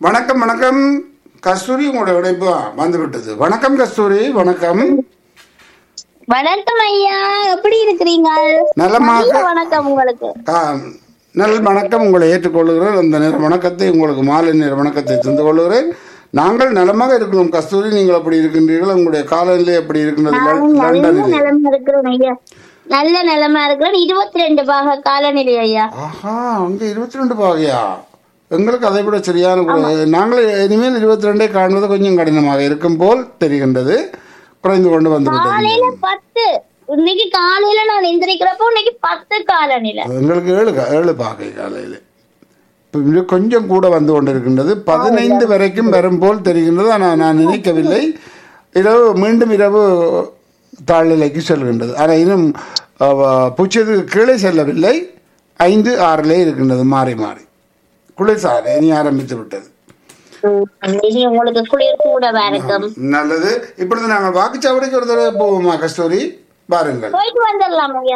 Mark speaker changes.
Speaker 1: வணக்கம் வணக்கம் கஸ்தூரி உங்களோட இணைப்பு ஆ, வந்து விட்டது வணக்கம் கஸ்தூரி வணக்கம்
Speaker 2: வணக்கம் ஐயா எப்படி இருக்கிறீங்க
Speaker 1: நலமாக
Speaker 2: மதிய வணக்கம் உங்களுக்கு
Speaker 1: ஆ, நல் வணக்கம் உங்களை ஏற்றுக்கொள்கிறேன் அந்த நேர வணக்கத்தை உங்களுக்கு மாலை நேர வணக்கத்தை தந்து கொள்கிறேன் நாங்கள் நலமாக இருக்கிறோம் கஸ்தூரி நீங்கள் அப்படி இருக்கின்றீர்கள் உங்களுடைய காலநிலை எப்படி இருக்கின்றது
Speaker 2: நான்
Speaker 1: லண்-
Speaker 2: நல்ல
Speaker 1: லண்டனில்
Speaker 2: நிலைமை இருக்கிறேன் ஐயா நல்ல நிலைமை இருக்கிறேன் இருபத்தி ரெண்டு பாக காலநிலை ஐயா
Speaker 1: ஆஹா அங்க இருபத்தி ரெண்டு பாகையா எங்களுக்கு அதை விட சரியான குறை- நாங்கள் இனிமேல் இருபத்தி ரெண்டை காண்பது கொஞ்சம் கடினமாக இருக்கும் போல் தெரிகின்றது குறைந்து கொண்டு வந்து விட்டது
Speaker 2: காலையில பத்து இன்னைக்கு காலையில நான் எந்திரிக்கிறப்போ இன்னைக்கு பத்து காலநிலை
Speaker 1: எங்களுக்கு ஏழு கா- ஏழு பாகை காலையில் இப்ப இது கொஞ்சம் கூட வந்து கொண்டிருக்கின்றது பதினைந்து வரைக்கும் வரும் போல் தெரிகின்றது ஆனால் நான் நினைக்கவில்லை இரவு மீண்டும் இரவு தாழ்நிலைக்கு செல்கின்றது ஆனால் இன்னும் அஹ், பூச்சியத்துக்கு கீழே செல்லவில்லை ஐந்து ஆறிலே இருக்கின்றது மாறி மாறி குளிர்சாலை இனி ஆரம்பித்து விட்டது
Speaker 2: இனி உங்களுக்கு குளிர் கூட இருக்கும்
Speaker 1: நல்லது இப்பொழுது நாங்கள் வாக்குச்சாவடிக்கு ஒரு தடவை போவோமா கஸ்தூரி பாருங்கள்
Speaker 2: போயிட்டு வந்துடலாம் ஐயா